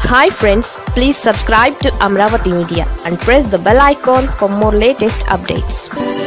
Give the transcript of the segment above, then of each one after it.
hi friends please subscribe to Amaravati media and press the bell icon for more latest updates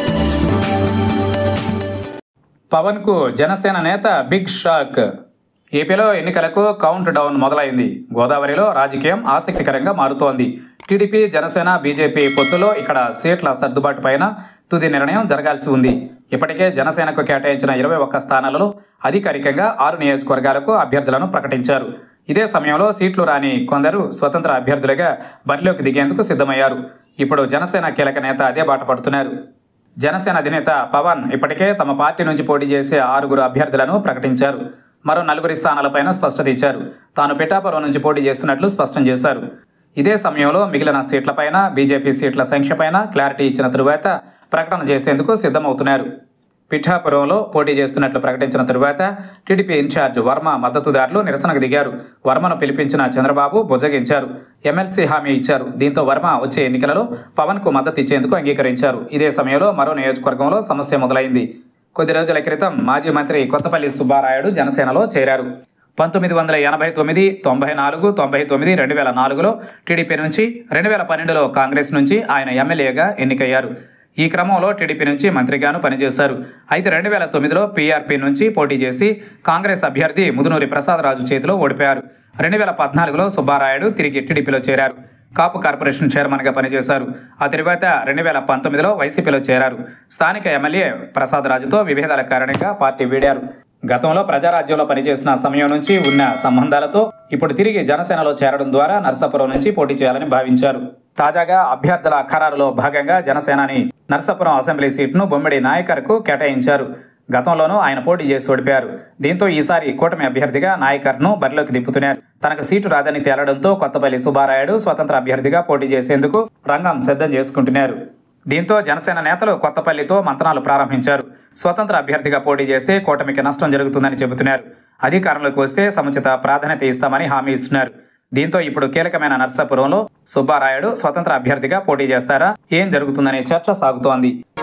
Pawan కు జనసేన నేత big shock ఏపీలో ఎన్నికలకు count down మొదలైంది గోదావరిలో రాజకీయం ఆసక్తికరంగా మారుతోంది టీడీపీ జనసేన బీజేపీ పొత్తులో ఇక్కడ సీట్ల సర్దుబాటు పైన తుది నిర్ణయం జరగాల్సి ఉంది ఇప్పటికే జనసేనకు కేటాయించిన ఇరవై ఒక్క స్థానాలలో అధికారికంగా ఆరు నియోజకవర్గాలకు అభ్యర్థులను ప్రకటించారు ఇదే సమయంలో సీట్లు రాని కొందరు స్వతంత్ర అభ్యర్థులుగా బరిలోకి దిగేందుకు సిద్ధమయ్యారు ఇప్పుడు జనసేన కీలక నేత అదే బాట పడుతున్నారు జనసేన అధినేత పవన్ ఇప్పటికే తమ పార్టీ నుంచి పోటీ చేసే ఆరుగురు అభ్యర్థులను ప్రకటించారు మరో నలుగురి స్థానాలపైన స్పష్టత ఇచ్చారు తాను పిఠాపురం నుంచి పోటీ చేస్తున్నట్లు స్పష్టం చేశారు ఇదే సమయంలో మిగిలిన సీట్లపైన బీజేపీ సీట్ల సంఖ్యపైన క్లారిటీ ఇచ్చిన తరువాత ప్రకటన చేసేందుకు సిద్ధమవుతున్నారు పిఠాపురంలో పోటీ చేస్తున్నట్లు ప్రకటించిన తరువాత టీడీపీ ఇన్ఛార్జ్ వర్మ మద్దతుదారులు నిరసనకు దిగారు వర్మను పిలిపించిన చంద్రబాబు బుజ్జగించారు ఎమ్మెల్సీ హామీ ఇచ్చారు దీంతో వర్మ వచ్చే ఎన్నికలలో పవన్ కు మద్దతు ఇచ్చేందుకు అంగీకరించారు ఇదే సమయంలో మరో నియోజకవర్గంలో సమస్య మొదలైంది కొద్ది రోజుల క్రితం మాజీ మంత్రి కొత్తపల్లి సుబ్బారాయుడు జనసేనలో చేరారు పంతొమ్మిది వందల ఎనభై తొమ్మిది తొంభై నాలుగు తొంభై తొమ్మిది రెండు వేల నాలుగులో టీడీపీ నుంచి రెండు వేల పన్నెండులో కాంగ్రెస్ నుంచి ఆయన ఎమ్మెల్యేగా ఎన్నికయ్యారు ఈ క్రమంలో టీడీపీ నుంచి మంత్రిగాను పనిచేశారు అయితే రెండు వేల తొమ్మిదిలో పీఆర్పీ నుంచి పోటీ చేసి కాంగ్రెస్ అభ్యర్థి ముదునూరి ప్రసాదరాజు చేతిలో ఓడిపోయారు రెండు వేల పద్నాలుగులో సుబ్బారాయుడు తిరిగి టీడీపీలో చేరారు కాపు కార్పొరేషన్ చైర్మన్గా పనిచేశారు ఆ తరువాత రెండు వేల పంతొమ్మిదిలో వైసీపీలో చేరారు స్థానిక ఎమ్మెల్యే ప్రసాదరాజుతో విభేదాల కారణంగా పార్టీ వీడారు గతంలో ప్రజారాజ్యంలో పనిచేసిన సమయం నుంచి ఉన్న సంబంధాలతో ఇప్పుడు తిరిగి జనసేనలో చేరడం ద్వారా నర్సాపురం నుంచి పోటీ చేయాలని భావించారు తాజాగా అభ్యర్థుల ఖరారులో భాగంగా జనసేనాని నర్సాపురం అసెంబ్లీ సీట్ను బొమ్మిడి నాయకర్కు కేటాయించారు గతంలోనూ ఆయన పోటీ చేసి ఓడిపారు దీంతో ఈసారి కూటమి అభ్యర్థిగా నాయకర్ను బరిలోకి దిప్పుతున్నారు తనకు సీటు రాదని తేలడంతో కొత్తపల్లి సుబ్బారాయుడు స్వతంత్ర అభ్యర్థిగా పోటీ చేసేందుకు రంగం సిద్ధం చేసుకుంటున్నారు దీంతో జనసేన నేతలు కొత్తపల్లితో మంతనాలు ప్రారంభించారు స్వతంత్ర అభ్యర్థిగా పోటీ చేస్తే కూటమికి నష్టం జరుగుతుందని చెబుతున్నారు అధికారంలోకి వస్తే సముచిత ప్రాధాన్యత ఇస్తామని హామీ ఇస్తున్నారు దీంతో ఇప్పుడు కీలకమైన నర్సాపురంలో సుబ్బారాయుడు స్వతంత్ర అభ్యర్థిగా పోటీ చేస్తారా ఏం జరుగుతుందనే చర్చ సాగుతోంది